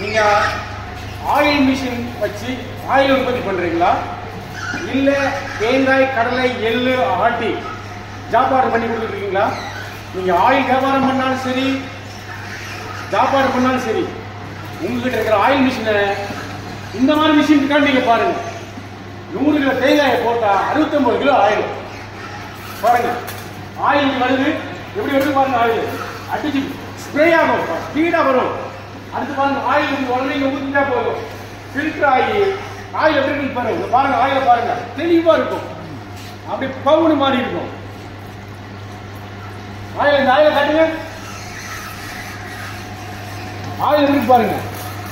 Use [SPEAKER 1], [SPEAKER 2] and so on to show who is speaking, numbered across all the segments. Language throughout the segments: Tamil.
[SPEAKER 1] நீங்க ஆயில் மிஷின் வச்சு ஆயில் உற்பத்தி பண்றீங்களா இல்ல தேங்காய் கடலை எள்ளு ஆட்டி வியாபாரம் பண்ணி கொடுத்துருக்கீங்களா நீங்க ஆயில் வியாபாரம் பண்ணாலும் சரி வியாபாரம் பண்ணாலும் சரி உங்ககிட்ட இருக்கிற ஆயில் மிஷினை இந்த மாதிரி மிஷின் இருக்கான்னு நீங்க பாருங்க நூறு கிலோ தேங்காயை போட்டா அறுபத்தொன்பது கிலோ ஆயில் பாருங்க ஆயில் வருது எப்படி வருது பாருங்க ஆயில் அடிச்சு ஸ்ப்ரே ஆகும் ஸ்பீடா வரும் அடுத்து பாருங்க ஆயில் இங்க உடனே இங்க ஊத்திட்டா போதும் ஃபில்டர் ஆகி ஆயில் எப்படி இருக்கு பாருங்க இங்க பாருங்க ஆயில பாருங்க தெளிவா இருக்கும் அப்படி பவுன் மாதிரி இருக்கும் ஆயில் இந்த ஆயில காட்டுங்க ஆயில் எப்படி இருக்கு பாருங்க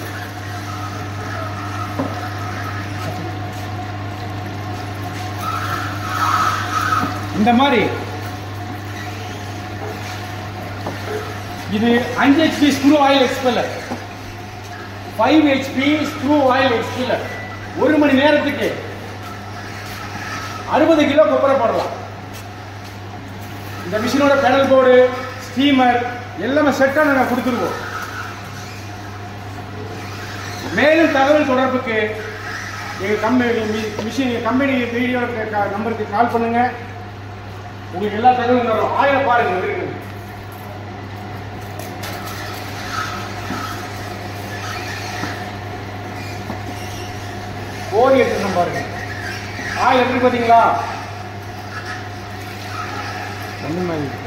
[SPEAKER 1] இந்த மாதிரி இது அஞ்சு HP screw oil expeller five HP screw oil expeller ஒரு மணி நேரத்துக்கு அறுபது கிலோ கொப்பரை போடலாம் இந்த மிஷினோட பெடல் போர்டு ஸ்டீமர் எல்லாமே செட்டாக நாங்கள் கொடுத்துருவோம் மேலும் தகவல் தொடர்புக்கு எங்கள் கம்பெனி மிஷின் கம்பெனி வீடியோ நம்பருக்கு கால் பண்ணுங்க உங்களுக்கு எல்லா தகவலும் தரும் ஆயிரம் பாருங்க இருக்கு கோடி எடுத்துக்கணும் பாருங்க ஆயில் எப்படி பார்த்தீங்களா
[SPEAKER 2] அந்த மாதிரி இருக்கு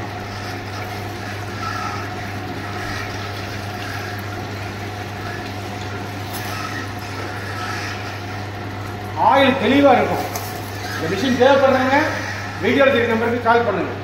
[SPEAKER 1] ஆயில் தெளிவாக இருக்கும் இந்த மிஷின் தேவைப்படுறவங்க வீடியோ தெரியும் நம்பருக்கு கால் பண்ணுங்க